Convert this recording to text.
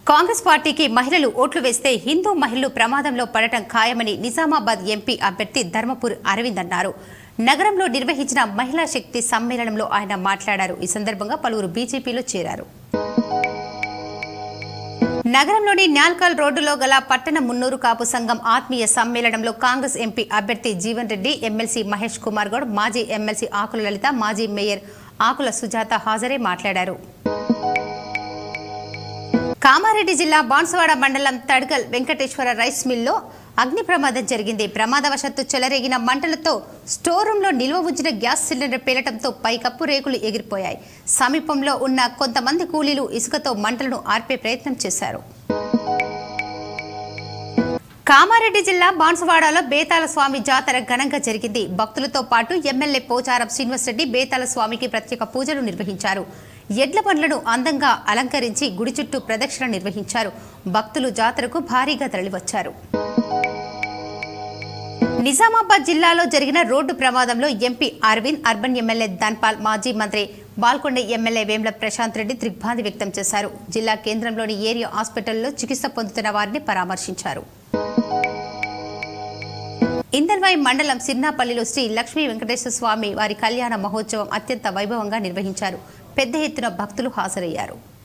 కాంగ్రెస్ పార్టీకి మహిళలు ఓట్లు వేస్తే హిందూ మహిళలు ప్రమాదంలో పడటం ఖాయమని నిజామాబాద్ ఎంపీ అభ్యర్థి ధర్మపురి అరవింద్ అన్నారు నగరంలో నిర్వహించిన మహిళా శక్తి సమ్మేళనంలో ఆయన మాట్లాడారు ఈ సందర్భంగా పలువురు బీజేపీలో చేరారు నగరంలోని న్యాల్కల్ రోడ్డులో గల పట్టణ మున్నూరు కాపు సంఘం ఆత్మీయ సమ్మేళనంలో కాంగ్రెస్ ఎంపీ అభ్యర్థి జీవన్ రెడ్డి ఎమ్మెల్సీ మహేష్ కుమార్ గౌడ్ మాజీ ఎమ్మెల్సీ ఆకుల లలిత మాజీ మేయర్ ఆకుల సుజాత హాజరై మాట్లాడారు కామారెడ్డి జిల్లా బాన్సువాడ మండలం తడ్గల్ వెంకటేశ్వర రైస్ మిల్లో అగ్ని ప్రమాదం జరిగింది ప్రమాదవశత్తు చెలరేగిన మంటలతో స్టోర్ రూంలో నిల్వ ఉంచిన గ్యాస్ సిలిండర్ పేలటంతో పైకప్పు రేకులు ఎగిరిపోయాయి సమీపంలో ఉన్న కొంతమంది కూలీలు ఇసుకతో మంటలను ఆర్పే ప్రయత్నం చేశారు కామారెడ్డి జిల్లా బాన్సువాడలో బేతాల స్వామి జాతర ఘనంగా జరిగింది భక్తులతో పాటు ఎమ్మెల్యే పోచారం శ్రీనివాసరెడ్డి బేతాల స్వామికి ప్రత్యేక పూజలు నిర్వహించారు ఎడ్ల బండ్లను అందంగా అలంకరించి గుడి చుట్టూ ప్రదక్షిణ నిర్వహించారు భక్తులు జాతరకు భారీగా తరలివచ్చారు నిజామాబాద్ జిల్లాలో జరిగిన రోడ్డు ప్రమాదంలో MP Aravind urban MLA Dhanpal మాజీ మంత్రి బాల్కొండ ఎమ్మెల్యే వేముల ప్రశాంత్ రెడ్డి దిగ్భ్రాంతి వ్యక్తం చేశారు జిల్లా కేంద్రంలోని ఏరియా హాస్పిటల్లో చికిత్స పొందుతున్న వారిని పరామర్శించారు ఇందల్వాయి మండలం సిర్నాపల్లిలో శ్రీ లక్ష్మీ వెంకటేశ్వర స్వామి వారి కళ్యాణ మహోత్సవం అత్యంత వైభవంగా నిర్వహించారు పెద్ద ఎత్తున భక్తులు హాజరయ్యారు